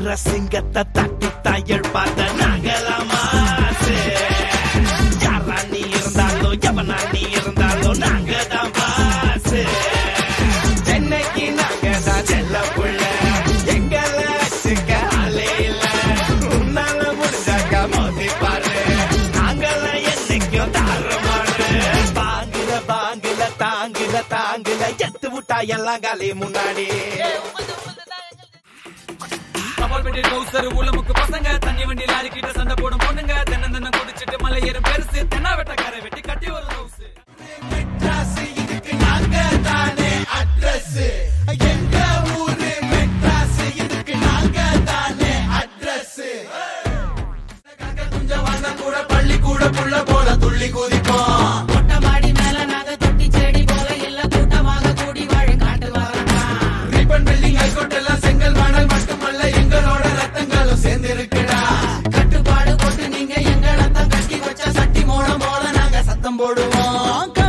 வீர சிங்கத்தை தட்டி தாயல் பார்த்த நாங்களாமாசு யாரா நீ இருந்தாலும் எவனா நீ இருந்தாலும் நாங்க தான் பாசு சென்னைக்கு நாங்க தான் செல்ல புள்ள எங்களை வச்சுக்க ஆளே இல்ல உன்னால முடிஞ்சாக்க மோதி பாரு நாங்களாம் என்னைக்கும் தாரமாடு பாங்குல பாங்குல தாங்குல தாங்குல எத்து விட்டா எல்லாம் காலி முன்னாடி கபால் பெட்டி டவுசர் உளமுக்கு பசங்க தண்ணி வண்டி லாரி கிட்ட சண்டை போடும் பொண்ணுங்க தென்ன தென்ன குடிச்சிட்டு மலை ஏறும் பெருசு தென்னா வெட்டக்கார வெட்டி கட்டி வரும் ஹவுஸ் மெட்ராஸ் இதுக்கு நாங்க தானே அட்ரஸ் எங்க ஊரு மெட்ராஸ் இதுக்கு நாங்க தானே அட்ரஸ் கொஞ்சம் வந்தா கூட பள்ளி கூட புள்ள போல துள்ளி குதிப்போம் மொட்டை மாடி மேல நாங்க தொட்டி செடி போல இல்ல கூட்டமாக கூடி வாழ காட்டு வரலாம் ரிப்பன் பில்டிங் ஹைகோர்ட் எல்லாம் செங்கல் மணல் மட்டுமல்ல எங்களோட ரத்தங்களும் சேர்ந்து இருக்குடா கட்டுப்பாடு போட்டு நீங்க எங்களத்தான் கட்டி வச்ச சட்டி மோடம் போல நாங்க சத்தம் போடுவோம்